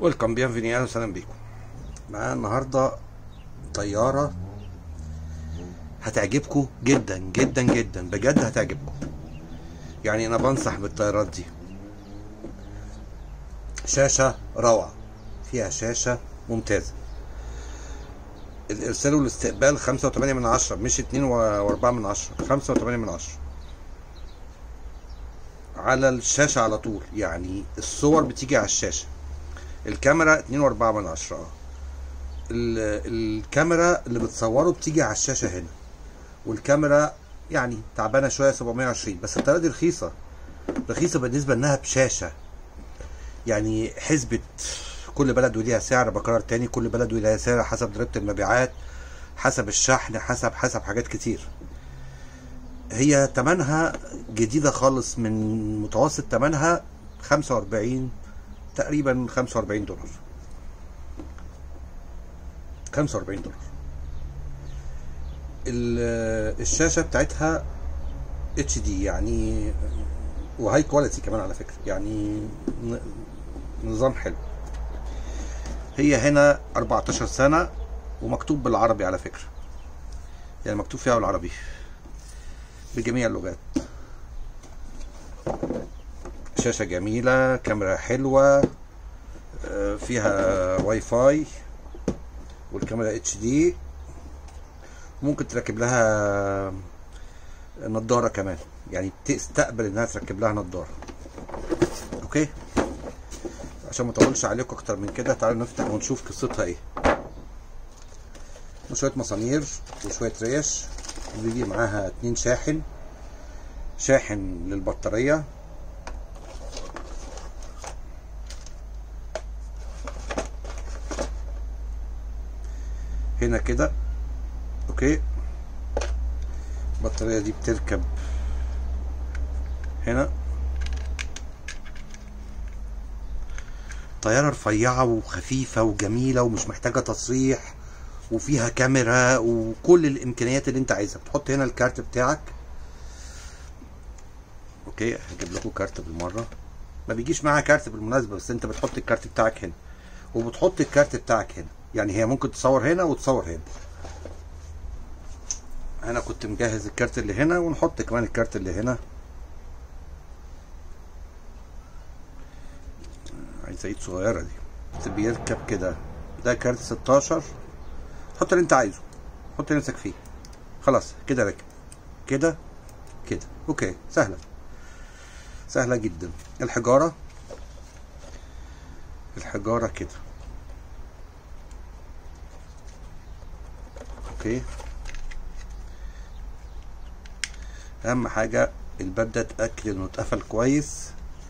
ويلكم بيانفيني اهلا وسهلا بيكم معانا النهارده طياره هتعجبكم جدا جدا جدا بجد هتعجبكم يعني انا بنصح بالطيارات دي شاشه روعه فيها شاشه ممتازه الارسال والاستقبال خمسة وثمانية من عشرة مش اتنين واربعة من عشرة خمسة وثمانية من عشرة على الشاشة على طول يعني الصور بتيجي على الشاشة الكاميرا اتنين واربعة من عشرة اه ال- الكاميرا اللي بتصوره بتيجي على الشاشة هنا والكاميرا يعني تعبانة شوية 720 بس الطيارة دي رخيصة رخيصة بالنسبة انها بشاشة يعني حسبة كل بلد وليها سعر بكرر تاني كل بلد وليها سعر حسب ضريبة المبيعات حسب الشحن حسب حسب حاجات كتير هي تمنها جديدة خالص من متوسط تمنها 45 تقريبا 45 دولار 45 دولار ال- الشاشة بتاعتها اتش دي يعني وهاي كواليتي كمان على فكرة يعني ن- نظام حلو هي هنا 14 سنة ومكتوب بالعربي على فكرة يعني مكتوب فيها بالعربي بجميع اللغات شاشة جميلة كاميرا حلوة آه، فيها واي فاي والكاميرا اتش دي ممكن تركب لها نضارة كمان يعني تستقبل انها تركب لها نضارة اوكي عشان ما اطولش عليكم اكتر من كده تعالوا نفتح ونشوف قصتها ايه وشوية مسامير وشوية ريش بيجي معاها اتنين شاحن شاحن للبطارية هنا كده اوكي البطارية دي بتركب هنا طيارة رفيعة وخفيفة وجميلة ومش محتاجة تصريح وفيها كاميرا وكل الامكانيات اللي انت عايزها بتحط هنا الكارت بتاعك اوكي هجيب لكم كارت بالمرة ما بيجيش معاها كارت بالمناسبة بس انت بتحط الكارت بتاعك هنا وبتحط الكارت بتاعك هنا يعني هي ممكن تصور هنا وتصور هنا انا كنت مجهز الكارت اللي هنا ونحط كمان الكارت اللي هنا عايزه ايد صغيره دي بيركب كده ده كارت 16 حط اللي انت عايزه حط اللي نفسك فيه خلاص كده ركب كده كده اوكي سهله سهله جدا الحجاره الحجاره كده اوكي اهم حاجه الباب ده اتاكد انه اتقفل كويس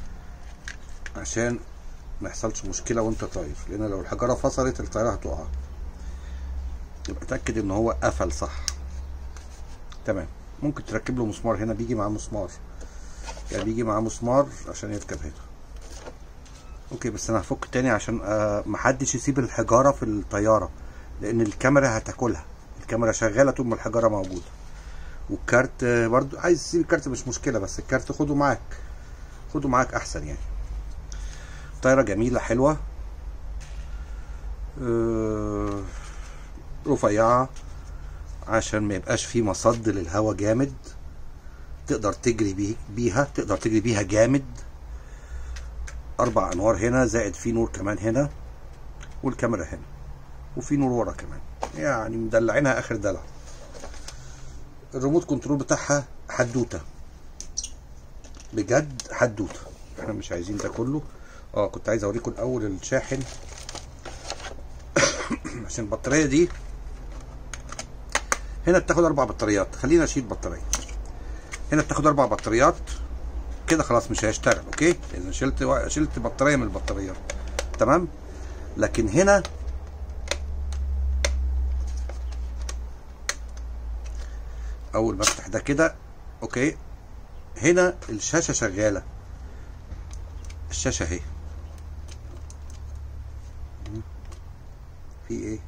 عشان ما يحصلش مشكله وانت طاير لان لو الحجاره فصلت الطياره هتقع يبقى اتاكد ان هو قفل صح تمام ممكن تركب له مسمار هنا بيجي معاه مسمار يعني بيجي معاه مسمار عشان يركب هنا اوكي بس انا هفك تاني عشان آه محدش يسيب الحجاره في الطياره لان الكاميرا هتاكلها الكاميرا شغاله طول ما الحجاره موجوده والكارت آه، برضو عايز تسيب الكارت مش مشكله بس الكارت خده معاك خده معاك احسن يعني طايره جميله حلوه آه، رفيعه عشان ما يبقاش فيه مصد للهواء جامد تقدر تجري بيه بيها تقدر تجري بيها جامد اربع انوار هنا زائد في نور كمان هنا والكاميرا هنا وفي نور ورا كمان يعني مدلعينها اخر دلع الريموت كنترول بتاعها حدوته بجد حدوته احنا مش عايزين ده كله اه كنت عايز اوريكم الاول الشاحن عشان البطاريه دي هنا بتاخد اربع بطاريات خلينا اشيل بطاريه هنا بتاخد اربع بطاريات كده خلاص مش هيشتغل اوكي اذا شلت شلت بطاريه من البطاريات تمام لكن هنا اول ما افتح ده كده اوكي هنا الشاشه شغاله الشاشه اهي في ايه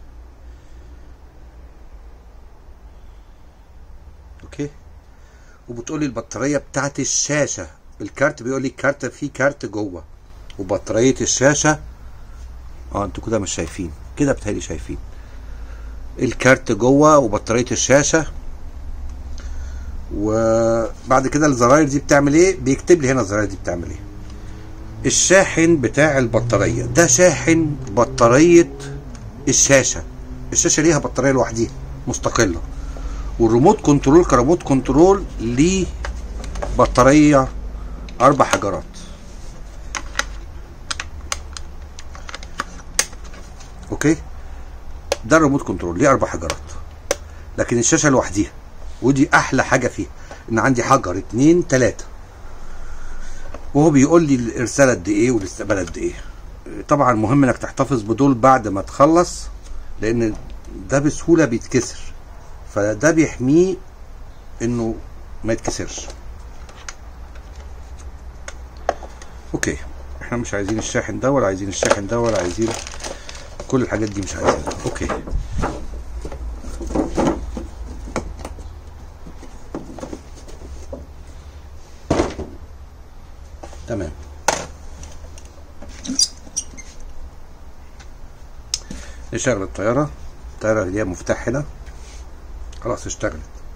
اوكي وبتقولي البطاريه بتاعت الشاشه الكارت بيقول لي الكارت فيه كارت جوه وبطاريه الشاشه اه انتوا كده مش شايفين كده بتهيألي شايفين الكارت جوه وبطاريه الشاشه وبعد كده الزراير دي بتعمل ايه بيكتب لي هنا الزراير دي بتعمل ايه الشاحن بتاع البطاريه ده شاحن بطاريه الشاشه الشاشه ليها بطاريه لوحديها مستقله والريموت كنترول كريموت كنترول ليه بطاريه اربع حجرات اوكي ده الريموت كنترول ليه اربع حجرات لكن الشاشه لوحديها ودي احلى حاجه فيها ان عندي حجر اتنين تلاته وهو بيقول لي الارسال قد ايه والاستقبال قد ايه طبعا مهم انك تحتفظ بدول بعد ما تخلص لان ده بسهوله بيتكسر فده بيحميه انه ما يتكسرش اوكي احنا مش عايزين الشاحن ده ولا عايزين الشاحن ده ولا عايزين كل الحاجات دي مش عايزينها اوكي تمام نشغل الطيارة الطيارة اللي هي مفتاح هنا خلاص اشتغلت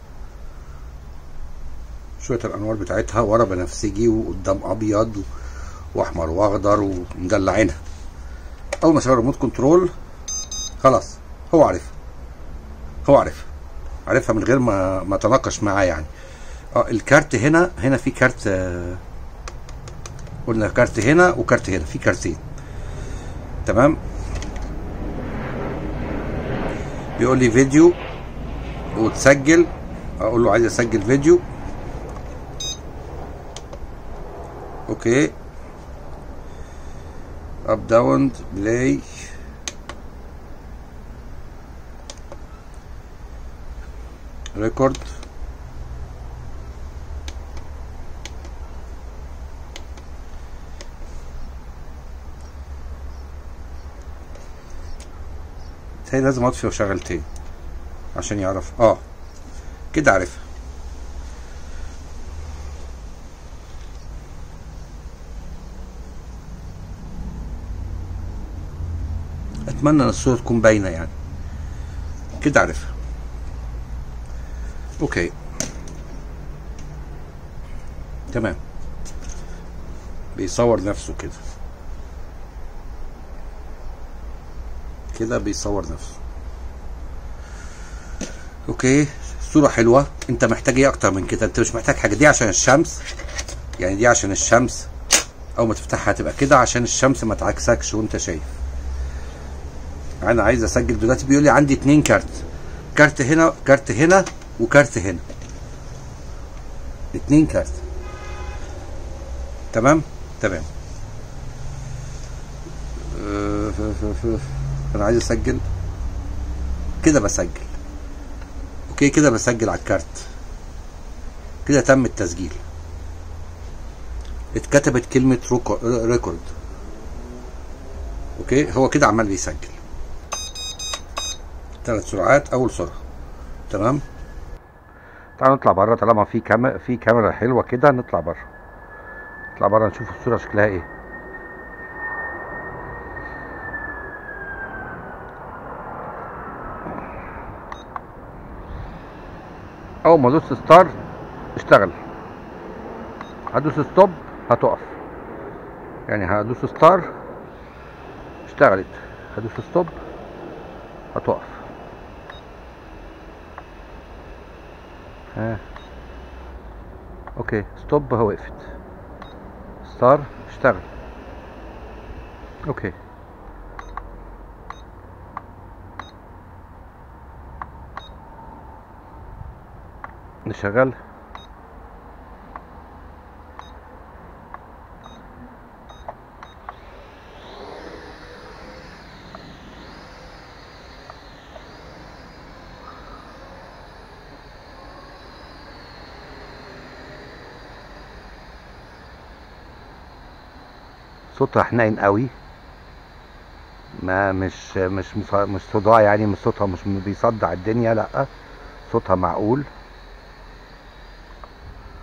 شوية الأنوار بتاعتها ورا بنفسجي وقدام أبيض وأحمر وأخضر ومدلعينها أول ما شغل ريموت كنترول خلاص هو عارفها هو عارفها عارفها من غير ما ما تناقش معاه يعني اه الكارت هنا هنا في كارت آه قلنا كارت هنا وكارت هنا في كارتين تمام بيقول لي فيديو وتسجل اقول له عايز اسجل فيديو اوكي اب داون بلاي ريكورد هي لازم اطفي واشغل تاني عشان يعرف اه كده عارفها اتمنى ان الصوره تكون باينه يعني كده عارفها اوكي تمام بيصور نفسه كده كده بيصور نفسه اوكي صورة حلوة انت محتاج ايه اكتر من كده انت مش محتاج حاجة دي عشان الشمس يعني دي عشان الشمس اول ما تفتحها هتبقى كده عشان الشمس ما تعكسكش وانت شايف انا عايز اسجل دلوقتي بيقول لي عندي اتنين كارت كارت هنا كارت هنا وكارت هنا اتنين كارت تمام تمام أه، ف- ف- ف- انا عايز اسجل كده بسجل اوكي كده بسجل على الكارت كده تم التسجيل اتكتبت كلمة روكو- ريكورد اوكي هو كده عمال بيسجل ثلاث سرعات اول سرعة تمام تعالوا نطلع بره طالما في كاميرا في كاميرا حلوة كده نطلع بره نطلع بره نشوف الصورة شكلها ايه اول ما ادوس ستار اشتغل هدوس ستوب هتقف يعني هدوس ستار اشتغلت هدوس ستوب هتقف ها اوكي ستوب هو وقفت ستار اشتغل اوكي نشغل صوتها حنين قوي ما مش مش مص- مش صداع يعني مش صوتها مش بيصدع الدنيا لا صوتها معقول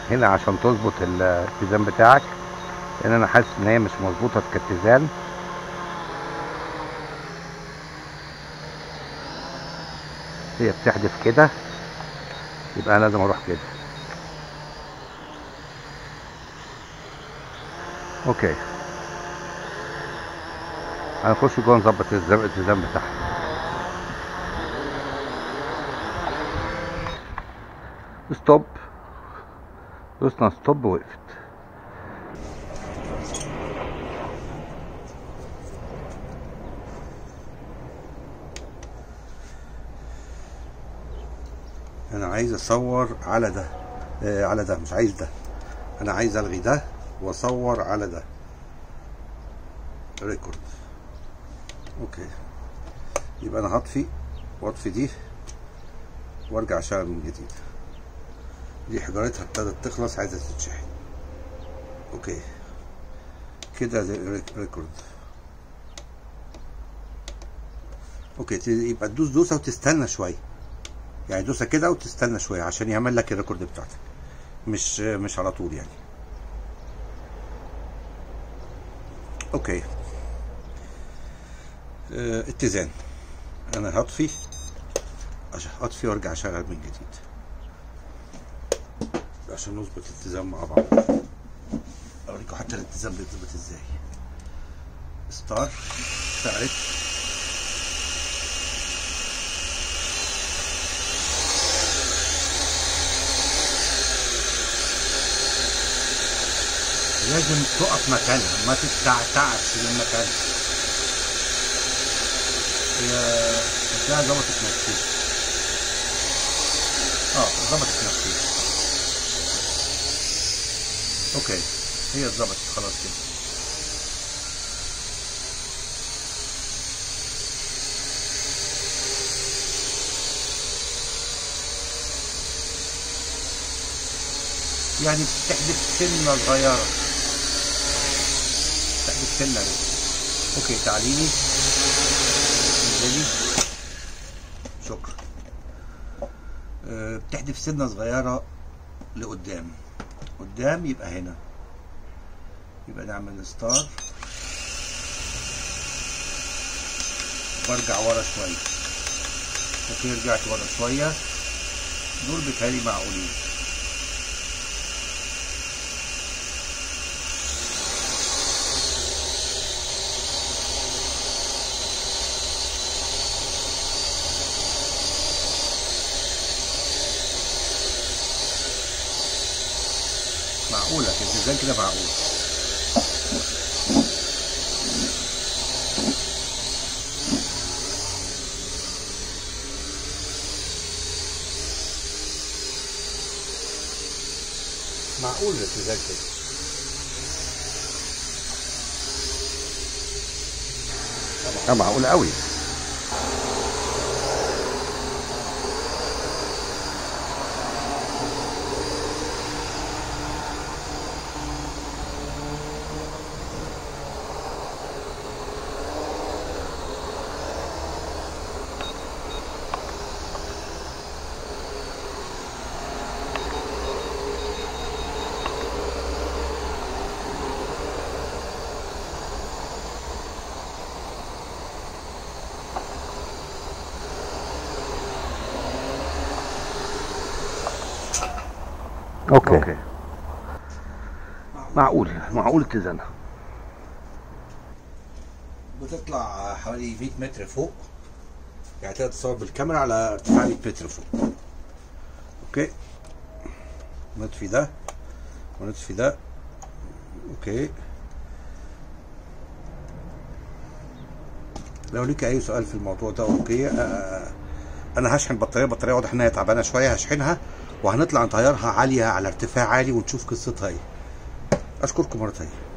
هنا عشان تظبط الاتزان بتاعك لان انا حاسس ان هي مش مظبوطه كاتزان هي بتحدف كده يبقى انا لازم اروح كده اوكي هنخش جوه نظبط الالتزام بتاعها ستوب دوسنا ستوب وقفت انا عايز اصور على ده آه على ده مش عايز ده انا عايز الغي ده واصور على ده ريكورد اوكي يبقى انا هطفي واطفي دي وارجع اشتغل من جديد دي حجارتها ابتدت تخلص عايزه تتشحن اوكي كده ريكورد اوكي يبقى تدوس دوسه وتستنى شويه يعني دوسه كده وتستنى شويه عشان يعمل لك الريكورد بتاعتك مش مش على طول يعني اوكي اه اتزان انا هطفي هطفي وارجع اشغل من جديد عشان نظبط الاتزان مع بعض اوريكم حتى الاتزان بيتظبط ازاي ستار اشتغلت لازم تقف مكانها ما تتعتعش من مكانها هي هتلاقيها ظبطت نفسيها اه ظبطت نفسيها اوكي هي اتظبطت خلاص كده يعني بتحدف سنة صغيرة بتحدف سنة بس اوكي تعليمي انزلي شكرا أه بتحدف سنة صغيرة لقدام قدام يبقى هنا يبقى نعمل ستار برجع ورا شوية اوكي رجعت ورا شوية دول بتهيألي معقولين معقولة الاتزان كده معقول معقول الاتزان كده اه معقول قوي اوكي, أوكي. معقول معقول اتزانها بتطلع حوالي 100 متر فوق يعني تقدر تصور بالكاميرا على ارتفاع 100 متر فوق اوكي نطفي ده ونطفي ده اوكي لو ليك اي سؤال في الموضوع ده اوكي آه انا هشحن بطاريه بطاريه واضح انها تعبانه شويه هشحنها وهنطلع نطيرها عاليه على ارتفاع عالي ونشوف قصتها ايه اشكركم مره تانيه